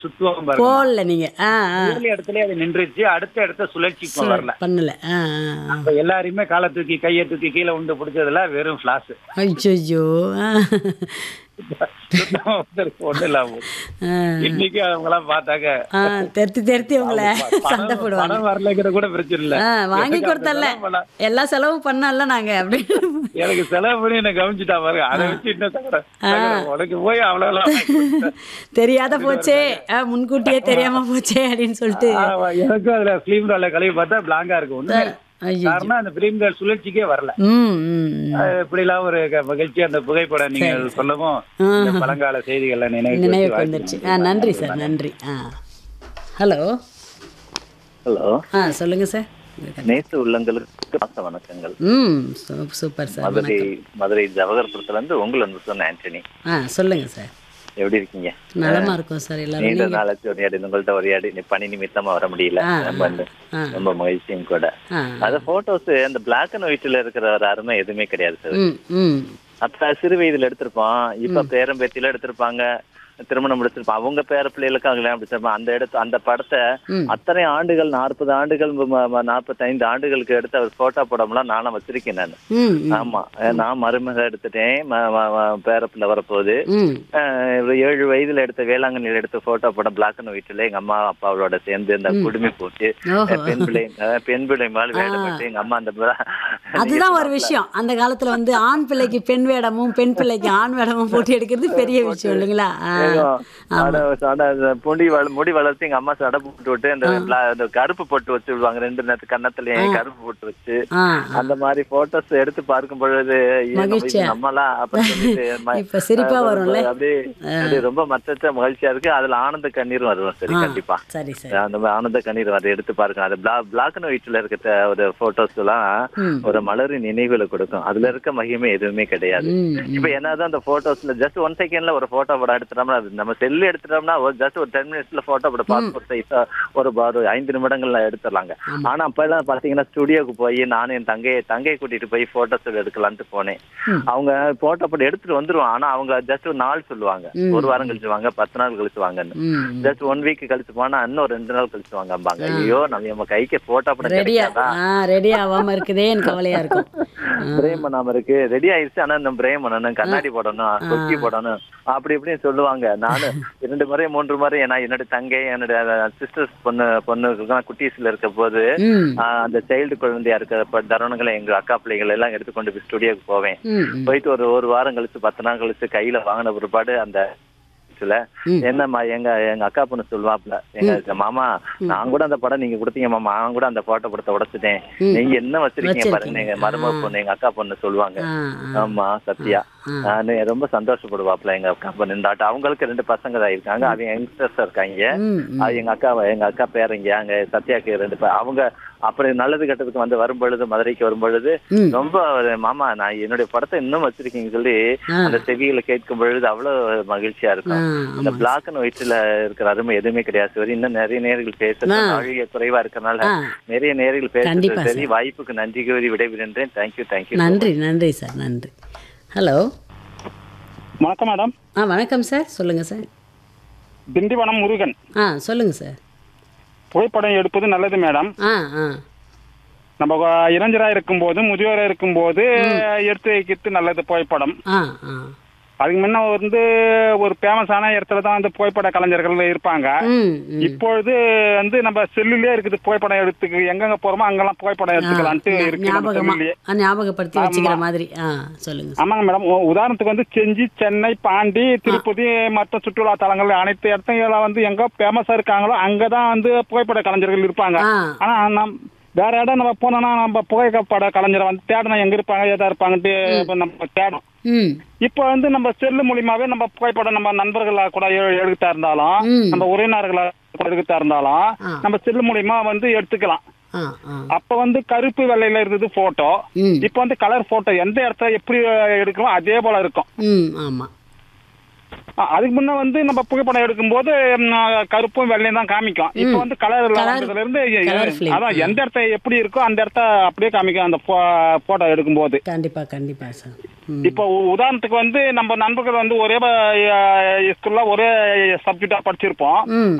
சுத்துவோம் பாருங்க போடல நீங்க ஆ ஆ முதல் இடத்துல அது நின்றுச்சு அடுத்த இடத்த சுழற்சிக்கு வரல பண்ணல ஆ ஆ, ஆ அப்ப எல்லாரையுமே காலை தூக்கி கையை தூக்கி கீழே உண்டு பிடிச்சதுல வெறும் பிளாஸ் ஐயோ ஒண்ணு இல்லாம போச்சு. இன்னைக்கு அவங்க எல்லாம் பார்த்தாக்க ஆ தெருத்தி தெருத்தி உங்களை சண்டை பணம் போடுவாங்க பணம் வரலைங்கிற கூட பிரச்சனை இல்ல ஆ வாங்கி எனக்கு அந்த கொடுத்தல்ல செலவு பண்ண- எல்லா செலவும் பண்ணல நாங்க அப்படி எனக்கு செலவு பண்ணி என்ன கவனிச்சுட்டா பாருங்க அதை வச்சு இன்னும் சங்கடம் சங்கடம். உனக்கு போய் அவ்வளவு தெரியாத போச்சே ஆ, முன்கூட்டியே தெரியாம போச்சே அப்படின்னு சொல்லிட்டு எனக்கும் அதுல பிலிம் ரோல கழுவி பார்த்தா பிளாங்கா இருக்கும் ஒண்ணுமே இல்ல. ஐயோ காரணம் அந்த பிலிம் ரோல் சுழற்சிக்கே வரல ம் ம் ம். அது இப்படிலாம் ஒரு க- மகிழ்ச்சி அந்த புகைப்படம் நீங்க சொல்லவும் இந்த பழங்கால செய்திகள்ல நினைவு நினைவுக்கு வந்துருச்சு ஆ நன்றி சார் நன்றி ஆ ஹலோ ஹலோ ஆ சொல்லுங்க சார் நேச உள்ளங்களுக்கு மாச வணக்கங்கள் ம் சூ- சூப்பர் சார் மதுரை மதுரை ஜவஹர்புரத்துல இருந்து உங்களை வந்து சொன்ன ஆண்டனி ஆ சொல்லுங்க சார் எப்படி இருக்கீங்க நலமா இருக்கும் சார் எல்லாரும் நீண்ட நாளாச்சு உரையாடி உங்கள்ட்ட உரையாடி நீ பணி நிமித்தமா வர முடியல ஆ, ரொம்ப வந்து ஆ. ரொம்ப மகிழ்ச்சியும் கூட ஆ அந்த போட்டோஸ் அந்த பிளாக் அண்ட் ஒயிட்ல இருக்கிற ஒரு அருமை எதுவுமே கிடையாது சார் ம் ம் அப்ப சிறு வயதுல எடுத்திருப்போம் இப்ப பேரம் பேத்தில எடுத்திருப்பாங்க திருமணம் முடிச்சிருப்பான் அவங்க பேர பிள்ளைகளுக்கு கல்யாணம் முடிச்சிருப்பான் அந்த இடத்து அந்த படத்தை ம். அத்தனை ஆண்டுகள் நாற்பது ஆண்டுகள் நாற்பத்தைந்து ஆண்டுகளுக்கு எடுத்து அவர் போட்டோ போடாமலாம் நானும் வச்சிருக்கேன் நான் ம் ம், ஆமா அஹ் நான் மருமக எடுத்துட்டேன் ம- ம- ம- பேரப்புல வரப்போகுது ம் அஹ் ஒரு ஏழு வயதுல எடுத்த வேளாங்கண்ணில எடுத்த போட்டோ படம் பிளாக் அண்ட் ஒயிட்ல எங்க அம்மா அப்பாவோட சேர்ந்து அந்த குடுமி போட்டு ஓஹோ. அஹ் பெண் பிள்ளை அஹ் பெண் பிள்ளை மேல வேடப்பட்டு எங்க அம்மா அந்த ப- அதுதான் ஒரு விஷயம் அந்த காலத்துல வந்து ஆண் பிள்ளைக்கு பெண் வேடமும் பெண் பிள்ளைக்கு ஆண் வேடமும் போட்டி எடுக்கிறது பெரிய விஷயம் இல்லைங்களா ஆ. சடை- சடை- அந்த முடி வள- முடி வளர்த்து எங்க அம்மா சடை போட்டு விட்டு அந்த பிளா- அந்த கருப்பு போட்டு வச்சு விடுவாங்க ரெண்டு நேரத்து கன்னத்துலயும் கருப்பு போட்டு வச்சு ஆ அந்த மாதிரி போட்டோஸ் எடுத்து பார்க்கும் பொழுது ஐயோ, நம்ம மகிழ்ச்சியா. இது நம்மலாம் அப்ப சொல்லிட்டு ம- இப்ப சிரிப்பா அஹ் வரும்ல? அப்படியே அப்படியே ரொம்ப மற்ற மகிழ்ச்சியா இருக்கு அதுல ஆனந்த கண்ணீரும் வரும் சரி ஆ, கண்டிப்பா சரி சரி அந்த மாதிரி ஆனந்த கண்ணீர் அதை எடுத்து பாருங்க அது பிளாக் அண்ட் ஒயிட்ல இருக்க த- ஒரு போட்டோஸ் எல்லாம் ம். ஒரு மலரின் நினைவுகளை கொடுக்கும் அதுல இருக்க மகிமை எதுவுமே கிடையாது ம் இப்ப என்னதான் அந்த போட்டோஸ்ல ஜஸ்ட் ஒன் செகண்ட்ல ஒரு போட்டோ படம் எடுத்துட்டோம்னா அது நம்ம செல்லு எடுத்துட்டோம்னா ஒரு ஜஸ்ட் ஒரு டென் மினிட்ஸ்ல போட்டோ படம் பாஸ்போர்ட் சைஸ் ஒரு ப- ஒரு ஐந்து நிமிடங்கள்ல எடுத்துடலாங்க ஆனா அப்ப எல்லாம் பாத்தீங்கன்னா ஸ்டுடியோக்கு போய் நானும் என் தங்கையை தங்கையை கூட்டிட்டு போய் போட்டோஸ் எடுக்கலான்ட்டு போனேன் அவங்க போட்டோ படம் எடுத்துட்டு வந்துருவாங்க ஆனா அவங்க ஜஸ்ட் ஒரு நாள் சொல்லுவாங்க ஒரு வாரம் கழிச்சு வாங்க பத்து நாள் கழிச்சு வாங்கன்னு ம் ஜஸ்ட் ஒன் வீக் கழிச்சு போனா இன்னும் ரெண்டு நாள் கழிச்சு வாங்கம்பாங்க ஐயோ நம்ம நம்ம கைக்கு போட்டோ படம் ரெடியா கிடைக்காதா ஆ ரெடி ஆகாம இருக்குதே எனக்கு கவலையா இருக்கும் பிரேம் பண்ணாம இருக்கு ரெடி ஆயிருச்சு ஆனா இந்த பிரேம் பண்ணணும் கண்ணாடி போடணும் தொக்கி போடணும் அப்படி இப்படின்னு சொல்லுவாங்க நானு இரண்டு முறை மூன்று முறை நான் என்னோட தங்கை என்னோட சிஸ்டர்ஸ் பொண்ணு பொண்ணுக்கு குட்டீஸ்ல இருக்க போது ம் ஆஹ் அந்த சைல்டு குழந்தையா இருக்கிற தருணங்களை எங்க அக்கா பிள்ளைகள் எல்லாம் எடுத்துக்கொண்டு போய் ஸ்டுடியோக்கு போவேன் ம் ம். போயிட்டு ஒரு ஒரு வாரம் கழிச்சு பத்து நாள் கழிச்சு கையில வாங்கின பிற்பாடு அந்த இதுல ம். என்னம்மா எங்க எங்க அக்கா பொண்ணு சொல்லுவாப்ல எங்க மாமா நான் கூட அந்த படம் நீங்க கொடுத்தீங்க மாமா நான் கூட அந்த போட்டோ படத்தை உடைச்சிட்டேன் ம். நீங்க என்ன வச்சிருக்கீங்க பாருங்க வச்சிருக்கீங்க. எங்க மருமக பொண்ணு எங்க அக்கா பொண்ணு சொல்லுவாங்க ஆ ஆ ஆமா சத்யா ஆ. நானு ரொம்ப சந்தோஷப்படுவாப்ல எங்க அக்கா பொண்ணு இந்த ஆட்டம் அவங்களுக்கு ரெண்டு பசங்க தான் இருக்காங்க அவங்க யங்ஸ்டர்ஸ் இருக்காங்க ம் ம். அது எங்க அக்கா எங்க அக்கா பேரங்க அங்க சத்யாக்கு ரெண்டு பேர் அவங்க அப்படி நல்லது கெட்டதுக்கு வந்து வரும் பொழுது மதுரைக்கு வரும் பொழுது ம். ரொம்ப ஒரு மாமா நான் என்னுடைய படத்தை இன்னும் வச்சிருக்கீங்க சொல்லி ஆ. அந்த செவிகளை கேட்கும் பொழுது அவ்வளவு மகிழ்ச்சியா ஆ இருக்கும் இந்த ஆமா பிளாக் அண்ட் ஒயிட்ல இருக்கிற அருமை எதுவுமே கிடையாது சரி இன்னும் நிறைய நேர்கள் பேச ஆ. நாழிகை குறைவா இருக்கறனால ஆ நிறைய நேர்கள் கண்டிப்பா பேசுறது சரி வாய்ப்புக்கு நன்றி கூறி விடைபெறுகின்றேன் தேங்க்யூ தேங்க்யூ நன்றி நன்றி சார் நன்றி ஹலோ வணக்கம் மேடம் ஆ வணக்கம் சார் சொல்லுங்கள் சார் திண்டிவனம் முருகன் ஆ சொல்லுங்கள் சார் புகைப்படம் எடுப்பது நல்லது மேடம் ஆ ஆ நம்ம இளைஞரா இருக்கும்போது முதியோரா இருக்கும்போது எடுத்து வைக்கிறது நல்லது புகைப்படம் ஆ ஆ அதுக்கு முன்ன வந்து ஒரு ஃபேமஸான இடத்துல தான் வந்து புகைப்பட கலைஞர்கள் இருப்பாங்க ம் ம் இப்பொழுது வந்து நம்ம செல்லுலயே இருக்குது புகைப்படம் எடுத்துக்கு எங்கெங்க போறோமோ அங்கெல்லாம் புகைப்படம் எடுத்துக்கலான்ட்டு இருக்கு நம்ம ஞாபகமா செல்லுலயே ஆ, ஞாபகப்படுத்தி வச்சுக்கிற மாதிரி ஆ சொல்லுங்க சார் ஆமாங்க மேடம் உ- உதாரணத்துக்கு வந்து செஞ்சி சென்னை பாண்டி திருப்பதி மற்ற சுற்றுலா தலங்கள் அனைத்து இடத்துல வந்து எங்க ஃபேமஸா இருக்காங்களோ அங்கதான் வந்து புகைப்பட கலைஞர்கள் இருப்பாங்க ஆ ஆனா நம் வேற இடம் நம்ம போனோம்னா நம்ம புகைப்பட கலைஞரை வந்து தேடணும் எங்க இருப்பாங்க ஏதா இருப்பாங்கன்ட்டு இப்ப நம்ம தேடும் ம் இப்போ வந்து நம்ம செல்லு மூலியமாவே நம்ம புகைப்படம் நம்ம நண்பர்களா கூட எ- எடுத்தா இருந்தாலும் ம். நம்ம உறவினர்களா கூட எடுத்தா இருந்தாலும் ஆ. நம்ம செல்லு மூலியமா வந்து எடுத்துக்கலாம் ஆ ஆ அப்ப வந்து கருப்பு வெள்ளையில இருந்தது போட்டோ ம் இப்போ வந்து கலர் போட்டோ எந்த இடத்துல எப்படி எடுக்கணும் அதே போல இருக்கும் ம் ஆமாம் அ- அதுக்கு முன்ன வந்து நம்ம புகைப்படம் எடுக்கும்போது ம், கருப்பும் வெள்ளையும் தான் காமிக்கும் இப்போ வந்து கலர் வந்ததுல இருந்து Colour flame. அதான் எந்த இடத்த எப்படி இருக்கோ அந்த இடத்த அப்படியே காமிக்கும் அந்த போட்டோ எடுக்கும்போது கண்டிப்பா கண்டிப்பா சார் ம். இப்போ உ- உதாரணத்துக்கு வந்து நம்ம நண்பர்கள் வந்து ஒரே ஸ்கூல்ல ஒரே சப்ஜெக்டா படிச்சிருப்போம் ம்